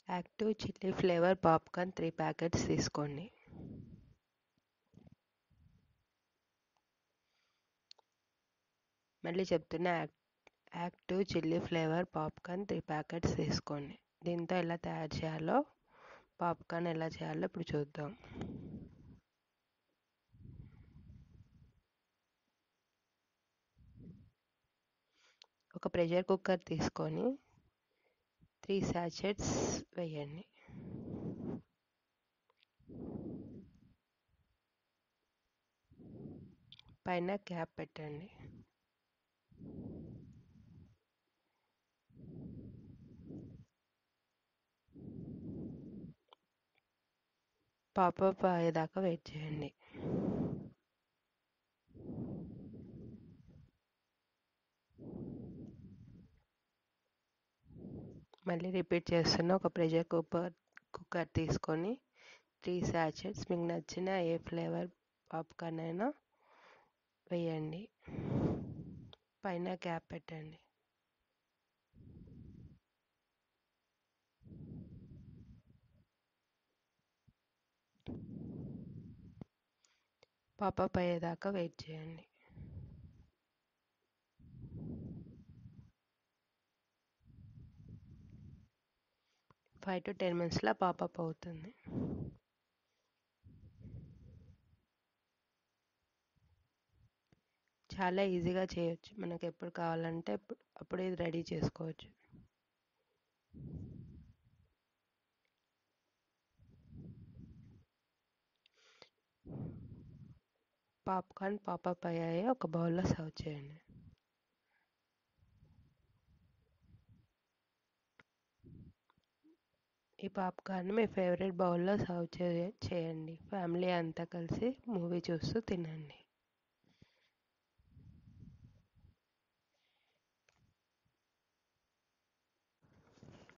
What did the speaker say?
active chilli flavour popcorn three packets తీసుకోండి మళ్ళీ చెప్తున్నా active chilli flavour popcorn three packets తీసుకోండి దీంతో ఎలా తయారు చేయాలో పాప్కార్న్ ఎలా చేయాలో ఇప్పుడు చూద్దాం ఒక ప్రెషర్ కుక్కర్ తీసుకొని త్రీ శాచెట్స్ వేయండి పైన క్యాప్ పెట్టండి పాపప్ అయ్యేదాకా వెయిట్ చేయండి మళ్ళీ రిపీట్ చేస్తున్న ఒక ప్రెషర్ కుక్కర్ కుక్కర్ తీసుకొని త్రీ శాచెట్స్ మీకు నచ్చిన ఏ ఫ్లేవర్ పాప్కార్న్ అయినా వేయండి పైన క్యాప్ పెట్టండి పాపప్ అయ్యేదాకా వెయిట్ చేయండి ఫైవ్ టు టెన్ మినిట్స్లో పాపప్ అవుతుంది చాలా ఈజీగా చేయొచ్చు మనకు ఎప్పుడు కావాలంటే అప్పుడు ఇది రెడీ చేసుకోవచ్చు పాప్కార్న్ పాపప్ అయ్యాయి ఒక బౌల్లో సర్వ్ చేయండి ఈ పాప్కార్న్ మీ ఫేవరెట్ బౌల్లో సర్వ్ చేయండి ఫ్యామిలీ అంతా కలిసి మూవీ చూస్తూ తినండి